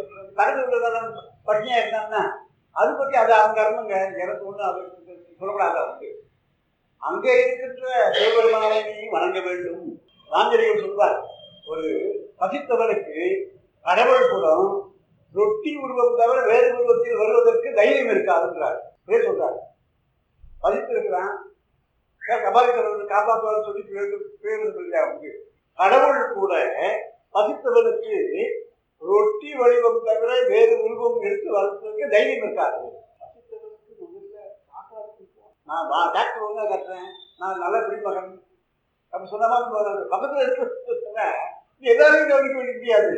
தகுதி பட்டினியா இருந்தாங்கன்னா அது பற்றி அது அவங்க கர்மங்க எனக்கு ஒன்றும் அது சொல்லக்கூடாது அவங்க அங்கே இருக்கின்ற சிவபெருமானை நீ வணங்க வேண்டும் ராஞ்சலிகள் சொல்வார் ஒரு பசித்தவனுக்கு கடவுள் புறம் ரொட்டி உருவம் தவிர வேறு உருவத்தில் வருவதற்கு தைரியம் இருக்காதுன்றார் பேர் சொல்றார் பசித்திருக்கிறான் கபாலித்தவர்கள் காப்பாற்றுவார் சொல்லி பேருந்து இல்லையா அவங்க கடவுள் கூட பசித்தவனுக்கு ரொட்டி வடிவம் தவிர வேறு உருவம் எடுத்து வளர்த்ததுக்கு தைரியம் இருக்காது பசித்தவனுக்கு முதல்ல காப்பாற்றி போ. நான் வா டாக்டர் ஒழுங்கா கட்டுறேன் நான் நல்ல பிடிமகன் அப்படி சொன்ன மாதிரி பக்கத்தில் இருக்க நீ எல்லாரையும் கவனிக்க வேண்டிய முடியாது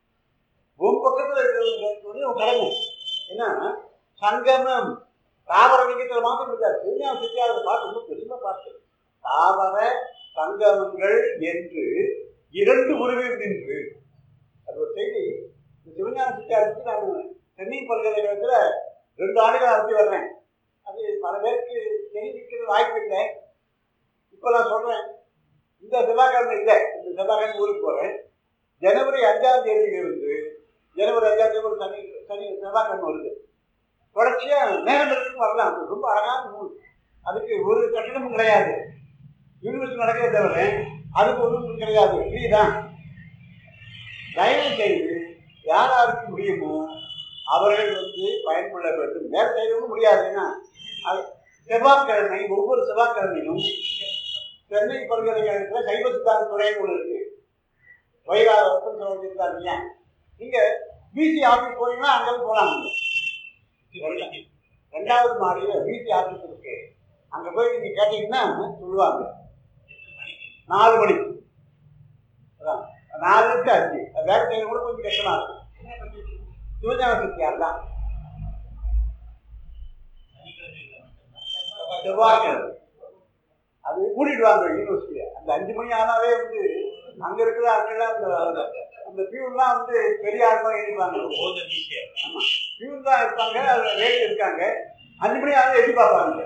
உன் பக்கத்தில் இருக்கிறது உன் கடமை ஏன்னா சங்கமம் தாவர லிங்கத்தில் மாத்திரம் இருக்காது திருஞான சித்தியாவது பார்த்து ரொம்ப பெருமை பார்த்து தாவர சங்கமங்கள் என்று இரண்டு உருவில் நின்று அது ஒரு செய்தி இந்த சிவஞான சித்தியாருக்கு நான் சென்னை பல்கலைக்கழகத்தில் ரெண்டு ஆண்டுகள் நடத்தி வர்றேன் அது பல பேருக்கு தெரிவிக்கிறது வாய்ப்பு இல்லை இப்போ நான் சொல்கிறேன் இந்த செவ்வாய்க்கிழமை இல்லை இந்த செவ்வாய்க்கிழமை ஊருக்கு போகிறேன் ஜனவரி அஞ்சாம் தேதியிலிருந்து ஜனவரி அஞ்சாம் தேதி ஒரு சனி சனி செவ்வாய்க்கிழமை வருது தொடர்ச்சியாக நேரம் இருக்கு வரலாம் அது ரொம்ப அழகான நூல் அதுக்கு ஒரு கட்டணமும் கிடையாது யூனிவர்சிட்டி நடக்கிறத தவிர அதுக்கு ஒன்றும் கிடையாது ஃப்ரீ தான் தயவு செய்து யார் யாருக்கு முடியுமோ அவர்கள் வந்து பயன்பட வேண்டும் வேறு செய்யவும் முடியாதுன்னா அது செவ்வாய்க்கிழமை ஒவ்வொரு செவ்வாய்க்கிழமையும் சென்னை பல்கலைக்கழகத்தில் சைவ சித்தாந்த துறைன்னு ஒன்று இருக்கு வைராவத்தம் சொல்லியிருக்காங்க நீங்க பிசி ஆஃபீஸ் போனீங்கன்னா அங்கே போகலாம் நீங்க ரெண்டாவது மாடியில் பிசி ஆஃபீஸ் இருக்கு அங்கே போய் நீங்க கேட்டீங்கன்னா சொல்லுவாங்க நாலு மணிக்கு அதான் நாலு டு அஞ்சு அது வேலை செய்யறது கூட கொஞ்சம் கஷ்டமா இருக்கும் சிவஞான சக்தியார் தான் செவ்வாய்க்கிழமை அது கூட்டிடுவாங்க யூனிவர்சிட்டியை அந்த அஞ்சு மணி ஆனாலே வந்து அங்க இருக்கிற அங்கெல்லாம் அந்த அந்த பியூன்லாம் வந்து பெரிய ஆளுமா எழுதிப்பாங்க ஆமா பியூன் தான் இருப்பாங்க அதுல ரேட் இருக்காங்க அஞ்சு மணி ஆனாலும் எட்டி பார்ப்பாங்க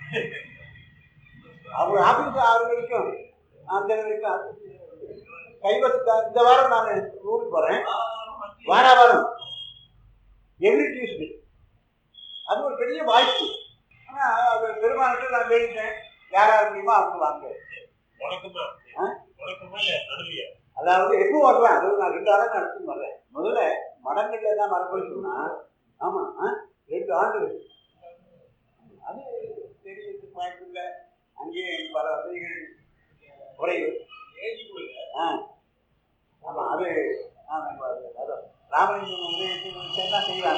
அவங்க ஆபீஸ் ஆறு வரைக்கும் அந்த வரைக்கும் கைவசத்தை இந்த வாரம் நான் ஊருக்கு போறேன் வார வாரம் எவ்ரி டியூஸ்டே அது ஒரு பெரிய வாய்ப்பு ஆனா அது பெருமானுக்கு நான் வேண்டிட்டேன் யாராவது முடியுமோ அவங்க வாங்க ஆ? அதாவது எப்போ வருவேன் அது நான் ரெண்டு ஆண்டு நடத்தி வர்றேன் முதல்ல மடங்கள்ல தான் மரபளிச்சுன்னா ஆமா ஆ? ரெண்டு ஆண்டுகள் அது தெரியறதுக்கு வாய்ப்பு இல்லை அங்கேயே பல வசதிகள் குறைவு ஆ ஆமா அது ஆமா இப்ப அது- அதான் ராமலிங்கம் வந்து என்ன செய்வாங்க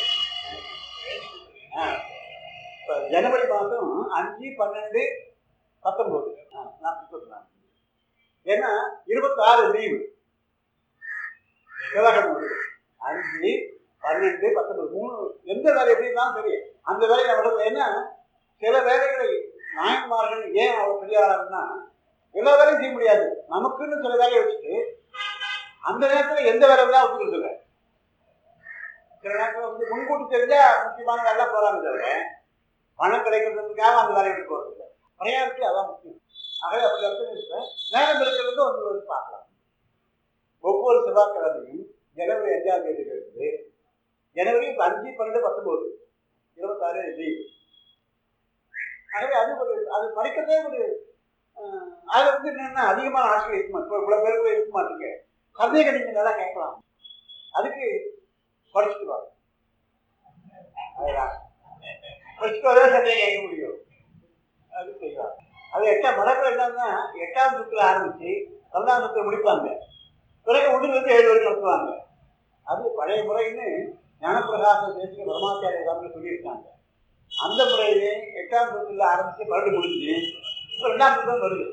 ஆ இப்போ ஜனவரி மாதம் அஞ்சு பன்னெண்டு பத்தொம்போது ஆ நான் முப்பத்தி நாலு ஏன்னா இருபத்தாறு லீவு செவ்வாய்க்கிழமை வருது அஞ்சு பன்னெண்டு பத்தொன்பது மூணு எந்த வேலை எப்படி இருந்தாலும் சரி அந்த வேலையை நம்ம ஏன்னா சில வேலைகளை நாயன்மார்கள் ஏன் அவ்வளோ பெரிய ஆளாருன்னா எல்லா வேலையும் செய்ய முடியாது நமக்குன்னு சில வேலையை வச்சுட்டு அந்த நேரத்தில் எந்த வேலை தான் ஒத்துக்கிறது இல்லை சில நேரத்தில் வந்து முன்கூட்டி தெரிஞ்சா முக்கியமான வேலை போகிறாங்க தவிர பணம் கிடைக்கிறதுக்காக அந்த வேலையை விட்டு போகிறது இல்லை பணியாற்றி அதான் முக்கியம் ஆகவே அப்படி அர்த்தம் இல்லை நேரம் இருக்கிறது ஒன்று வந்து பார்க்கலாம் ஒவ்வொரு செவ்வாய்க்கிழமையும் ஜனவரி அஞ்சாம் தேதியிலிருந்து ஜனவரி இப்ப அஞ்சு பன்னெண்டு பத்தொன்பது இருபத்தாறு லீவ் ஆகவே அது ஒரு அது படிக்கிறதே ஒரு அஹ், அது வந்து என்னன்னா அதிகமான ஆட்கள் இருக்க மாட்டோம் இவ்வளவு பேர் கூட இருக்க மாட்டீங்க சந்தேகம் நீங்க நல்லா கேட்கலாம் அதுக்கு படிச்சுட்டு வாங்க அதுதான் படிச்சுட்டு வரவே சந்தேகம் கேட்க முடியும் அது செய்வாங்க அது எட்டாம் மடக்கில் என்னன்னா எட்டாம் சுற்றுல ஆரம்பிச்சு பன்னெண்டாம் சுற்றுல முடிப்பாங்க பிறகு ஒன்று வந்து ஏழு வரைக்கும் நடத்துவாங்க அது பழைய முறைன்னு ஞானப்பிரகாச தேசிய பரமாச்சாரிய சாமி சொல்லியிருக்காங்க அந்த முறையிலே எட்டாம் சுற்றுல ஆரம்பிச்சு மறுபடியும் முடிஞ்சு இப்போ ரெண்டாம் சுற்றம் வருது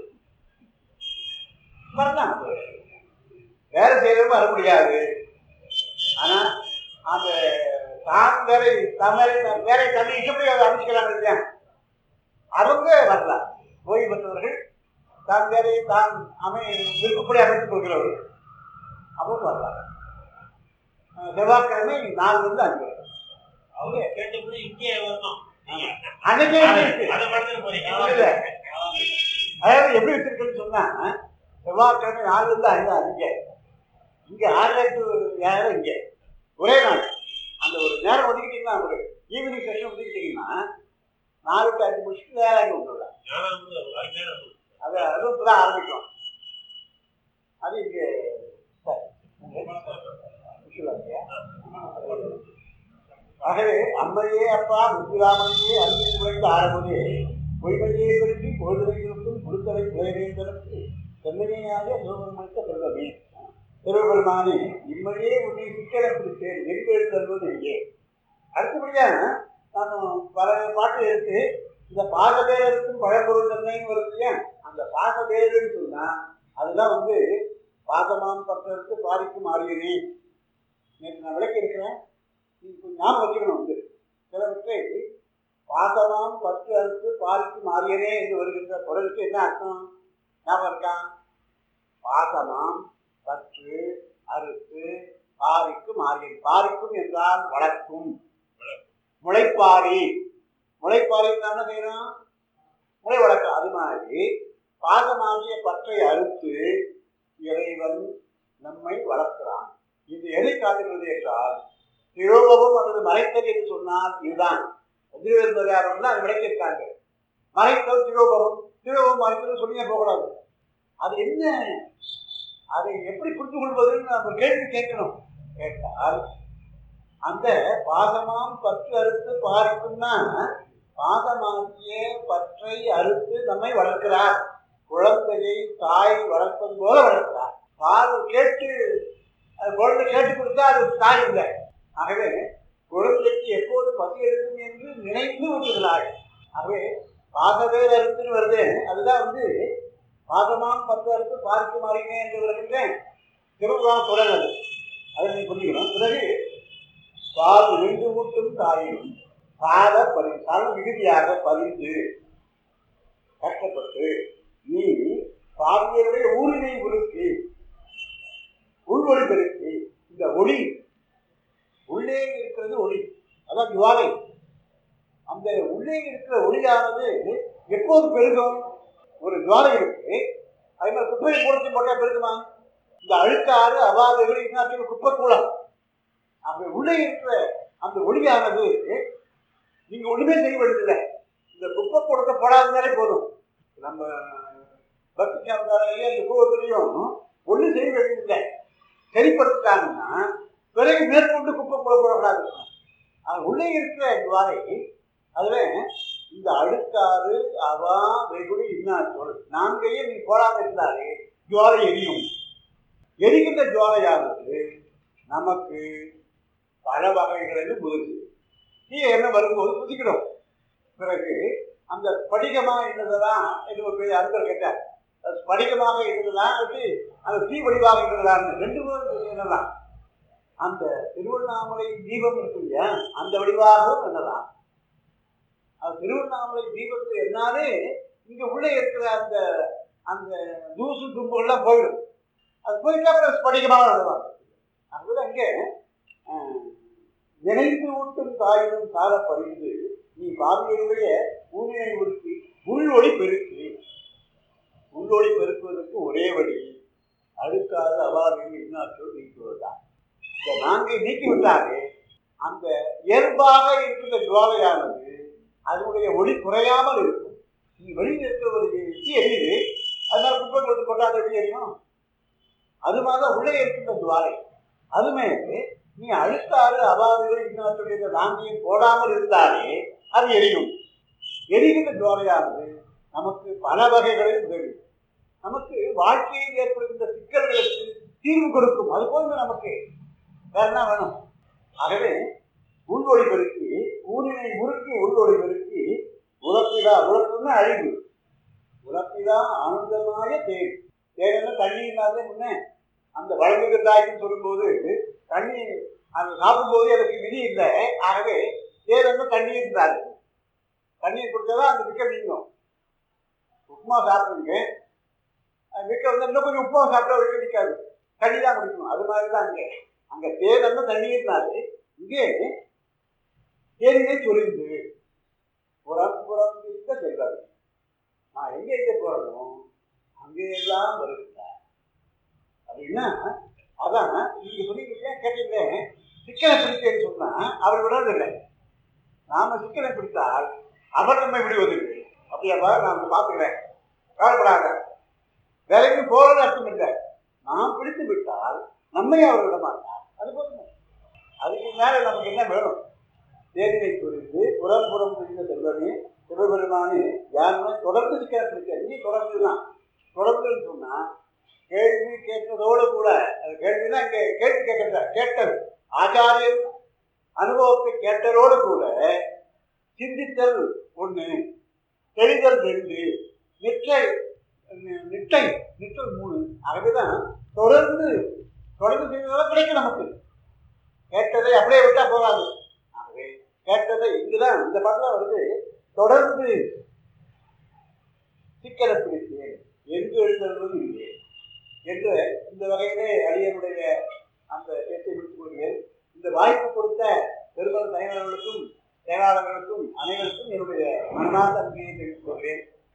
வரலாம் வேலை செய்யறதும் வர முடியாது ஆனா அந்த தான் வேலை தான் வேலை தான் வேலை தண்ணி இஷ்டப்படி அதை அமைச்சுக்கிறாங்க இல்லையா அவங்க வரலாம் ஓய்வு பெற்றவர்கள் தான் வேலையை தான் அமை விருப்பப்படி அமைத்துக் கொள்கிறவர்கள் அவங்க வரலாம் அஹ் செவ்வாய்க்கிழமை நாலுலேருந்து அஞ்சு வரை. அவங்க கேட்டபடி இங்கே வரணும் நீங்க அன்னைக்கே இருக்கு. அதை மட்டும் போறீங்க இல்ல. அதாவது எப்படி வச்சிருக்குன்னு சொன்னா செவ்வாய்க்கிழமை நாலுலேருந்து ஐந்து அஞ்சு இங்க ஆறு டு ஏழு இங்க ஒரே நாள் அந்த ஒரு நேரம் ஒதுக்கிட்டீங்கன்னா ஒரு ஈவினிங் செஷன் ஒதுக்கிட்டீங்கன்னா நாலு டு அஞ்சு முடிச்சுட்டு வேலை வந்துடலாம் ஞானம் அஞ்ஞானம் அது அதுவும் தான் ஆரம்பிக்கும் அது இங்கே சரி. விஷயம் இல்லையா? ஆகவே அம்மையே அப்பா முத்துராமனையே அன்பில் நுழைந்த ஆரம்பமே பொய்மையே பற்றி பொழுதுகளுக்கும் கொடுத்தலை பிழைவேந்தனுக்கு செம்மையாக சிவபெருமானுக்கு செல்வமே சிவபெருமானே இம்மையே உன்னை சிக்கலப்பிடித்தேன் நெருங்கெழு தருவது இங்கே அடுத்தபடியா நான் பல பாட்டு எடுத்து இந்த பாகவேலருக்கும் பழம்பொருள் தன்மைன்னு வருது இல்லையா அந்த பாகவேலன்னு சொன்னா அதுதான் வந்து பாகமாம் பற்றருக்கு பாரிக்கும் ஆரியனே நேற்று நான் விளக்கி இருக்கிறேன் நீங்க கொஞ்சம் ஞாபகம் வச்சுக்கணும் வந்து சிலவற்றை பாசமாம் பற்று அறுத்து பாரிக்கும் ஆரியனே என்று வருகின்ற குரலுக்கு என்ன அர்த்தம் ஞாபகம் இருக்கா பாசமாம் பற்று அறுத்து பாரிக்கும் ஆரியன் பாரிக்கும் என்றால் வளர்க்கும் முளைப்பாரி முளைப்பாரி என்ன செய்யறோம் முளை வளர்க்க அது மாதிரி பாசமாகிய பற்றை அறுத்து இறைவன் நம்மை வளர்க்கிறான் இது எதை காட்டுகிறது என்றால் திரோபம் அல்லது மறைத்தல் என்று சொன்னால் இதுதான் எதிர்வருவதாரம் அது விளக்கியிருக்காங்க மறைத்தல் திரோபம் திரோபம் மறைத்தல் சொல்லியே போகக்கூடாது அது என்ன அதை எப்படி புரிந்து கொள்வதுன்னு நம்ம கேள்வி கேட்கணும் கேட்டால் அந்த பாதமாம் பற்று அறுத்து பாரிக்கும்னா பாதமாகிய பற்றை அறுத்து நம்மை வளர்க்கிறார் குழந்தையை தாய் வளர்ப்பது போல வளர்க்கிறார் பால் கேட்டு அது குழந்தை கேட்டு கொடுத்தா அது தாய் இல்லை ஆகவே குழந்தைக்கு எப்போது பசி எடுக்கும் என்று நினைத்து ஊட்டுகிறாள் ஆகவே பாகவேர் அறுத்துன்னு வருது அதுதான் வந்து பாதமாம் பத்து அறுத்து பார்க்க மாறினே என்று வருகின்றேன் திருவிழாம் தொடர் அது அதை நீ புரிஞ்சுக்கணும் பிறகு பால் விழுந்து ஊட்டும் தாயும் சாத பறி சால மிகுதியாக பறிந்து கஷ்டப்பட்டு நீ பாவியருடைய ஊரினை உருக்கி உள்வொளி பெருக்கி இந்த ஒளி உள்ளே இருக்கிறது ஒளி அதான் ஜுவாலை அந்த உள்ளே இருக்கிற ஒளியானது எப்போது பெருகும் ஒரு ஜுவாலை இருக்கு அதே மாதிரி குப்பை கூடத்தையும் போட்டா பெருகுமா இந்த அழுக்காறு அவாதைகள் என்ன குப்பை கூலம் அப்படி உள்ளே இருக்கிற அந்த ஒளியானது நீங்க ஒண்ணுமே செய்ய வேண்டியதில்லை இந்த குப்பை கூடத்தை போடாததாலே போதும் நம்ம பக்தி சாமியாரையே அந்த கூவத்திலையும் ஒண்ணும் செய்ய வேண்டியதில்லை சரிப்படுத்திட்டாங்கன்னா பிறகு மேற்கொண்டு குப்பை கூட போடக்கூடாது அது உள்ளே இருக்கிற துவாரை அதுல இந்த அழுக்காறு அவா வெகுளி இன்னா சொல் நான்கையும் நீ போடாம இருந்தாலே ஜுவாலை எரியும் எரிகின்ற ஜுவாலையானது நமக்கு பல வகைகளில் முதிர்ச்சி தீ என்ன வரும்போது புதிக்கிறோம் பிறகு அந்த ஸ்படிகமாக இருந்ததெல்லாம் இது ஒரு பெரிய அன்பர் கேட்டார் அது ஸ்படிகமாக இருந்ததா அது அந்த தீ வடிவாக இருந்ததான்னு ரெண்டு பேரும் என்னதான் அந்த திருவண்ணாமலை தீபம் இருக்கு இல்லையா அந்த வடிவாகவும் என்னதான் அது திருவண்ணாமலை தீபத்து என்னாலே இங்க உள்ளே இருக்கிற அந்த அந்த தூசு தும்புகள்லாம் போயிடும் அது போயிட்டா அப்புறம் ஸ்படிகமாக நடவாங்க அதுதான் அங்கே ஆஹ், நினைத்து ஊட்டும் தாயினும் சால பறிந்து நீ பாவியருடைய ஊனியை உறுத்தி உள்வொளி பெருக்கி உள்வொளி பெருக்குவதற்கு ஒரே வழி அழுக்காத அவாவில் இன்னாற்றோடு நீக்குவதுதான் இந்த நான்கை நீக்கிவிட்டாலே அந்த இயல்பாக இருக்கின்ற ஜுவாலையானது அதனுடைய ஒளி குறையாமல் இருக்கும் நீ வெளியில் இருக்கிற ஒரு எச்சி எரியுது அதனால குப்பை கொடுத்து போட்டா அது எப்படி எரியும் அது மாதிரி தான் உள்ளே இருக்கின்ற துவாரை அதுமே நீ அழுக்காறு அவாதுகள் இன்னொரு தாண்டியும் போடாமல் இருந்தாலே அது எரியும் எரிகின்ற துவாரையானது நமக்கு பல வகைகளில் உதவி நமக்கு வாழ்க்கையில் ஏற்படுகின்ற சிக்கல்களுக்கு தீர்வு கொடுக்கும் அது போல நமக்கு வேற என்ன வேணும் ஆகவே உள்வொளி பெருக்கி ஊரினை முறுக்கி உள்வொளி பெருக்கி உழப்பிதா உழப்புன்னா அழிவு உழப்பிதா ஆனந்தமாய தேன் தேன் தண்ணி இல்லாத முன்னே அந்த வழங்குகிற தாய்க்குன்னு சொல்லும்போது தண்ணி அது சாப்பிடும்போது எனக்கு விதி இல்லை ஆகவே தேன் தண்ணீர் இருந்தாரு தண்ணீர் குடிச்சாதான் அந்த விக்க நீங்கும் உப்புமா சாப்பிடுங்க விக்க வந்து இன்னும் கொஞ்சம் உப்புமா சாப்பிட்டா விக்க நிற்காது தண்ணி தான் குடிக்கணும் அது மாதிரி தான் அங்கே அங்கே தேன் வந்து தண்ணீர்னாரு இங்கே தேனிலே சொரிந்து புறம் புறம் இருக்க செல்வாரு நான் எங்க எங்க போறணும் அங்கே எல்லாம் வருகிறார் அப்படின்னா அதான் நீங்க சொன்னீங்க கேட்டீங்க சிக்கனை பிடிச்சேன்னு சொன்னா அவர் விடுறதில்லை நாம சிக்கனை பிடித்தால் அவர் நம்மை விடுவதில்லை அப்படியாப்பா நான் பார்த்துக்கிறேன் கவலைப்படாத வேலைக்கு போறது அர்த்தம் இல்லை நாம் பிடித்து விட்டால் நம்மை அவர் விட மாட்டார் அது போதும் அதுக்கு மேல நமக்கு என்ன வேணும் தேனினை குறித்து புறம் புறம் புரிந்த செல்வமே சிவபெருமானே யாருமே தொடர்ந்து இருக்க இங்கே தொடர்ந்து தான் தொடர்ந்துன்னு சொன்னா கேள்வி கேட்டதோடு கூட அது கேள்வினா இங்கே கேள்வி கேட்கறத கேட்டது ஆச்சாரியன் அனுபவத்தை கேட்டதோடு கூட சிந்தித்தல் ஒண்ணு தெளிதல் ரெண்டு நிற்றை நிட்டை நிற்றல் மூணு ஆகவேதான் தொடர்ந்து தொடர்ந்து செய்வதால் கிடைக்கும் நமக்கு கேட்டதை அப்படியே விட்டா போகாது ஆகவே கேட்டதை இங்குதான் இந்த பாட்டில் வருது தொடர்ந்து சிக்கலை பிடித்தேன் எங்கு எழுதுவது இல்லை என்று இந்த வகையிலே அடியனுடைய அந்த பேச்சை முடித்துக் கொள்கிறேன் இந்த வாய்ப்பு கொடுத்த பெருமள் தயாளர்களுக்கும் செயலாளர்களுக்கும் அனைவருக்கும் என்னுடைய மனமார்ந்த நன்றியை தெரிவித்துக் கொள்கிறேன்